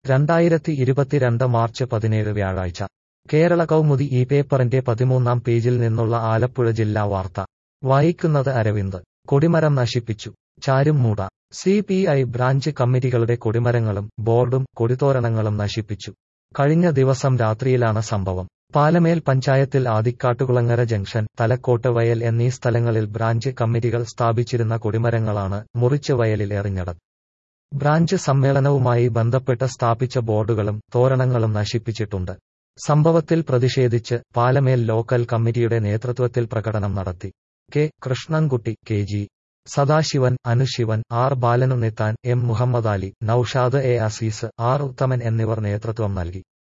രണ്ടായിരത്തി ഇരുപത്തിരണ്ട് മാർച്ച് പതിനേഴ് വ്യാഴാഴ്ച കേരള കൗമുദി ഈ പേപ്പറിന്റെ പതിമൂന്നാം പേജിൽ നിന്നുള്ള ആലപ്പുഴ ജില്ലാ വാർത്ത വായിക്കുന്നത് അരവിന്ദ് കൊടിമരം നശിപ്പിച്ചു Charummood C P I branch കമ്മിറ്റികളുടെ കൊടിമരങ്ങളും ബോർഡും കൊടിതോരണങ്ങളും നശിപ്പിച്ചു കഴിഞ്ഞ ദിവസം രാത്രിയിലാണ് സംഭവം പാലമേൽ പഞ്ചായത്തിൽ ആദിക്കാട്ടുകുളങ്ങര ജംഗ്ഷൻ തലക്കോട്ട് വയൽ എന്നീ സ്ഥലങ്ങളിൽ ബ്രാഞ്ച് കമ്മിറ്റികൾ സ്ഥാപിച്ചിരുന്ന കൊടിമരങ്ങളാണ് മുറിച്ച് വയലിൽ എറിഞ്ഞത് ബ്രാഞ്ച് സമ്മേളനവുമായി ബന്ധപ്പെട്ട് സ്ഥാപിച്ച ബോർഡുകളും തോരണങ്ങളും നശിപ്പിച്ചിട്ടുണ്ട് സംഭവത്തിൽ പ്രതിഷേധിച്ച് പാലമേൽ ലോക്കൽ കമ്മിറ്റിയുടെ നേതൃത്വത്തിൽ പ്രകടനം നടത്തി K Krishnankutty K G Sadasivan Anusivan R Balan Unnithan M Muhammad Ali Noushad A Azeez R Uthaman എന്നിവർ നേതൃത്വം നൽകി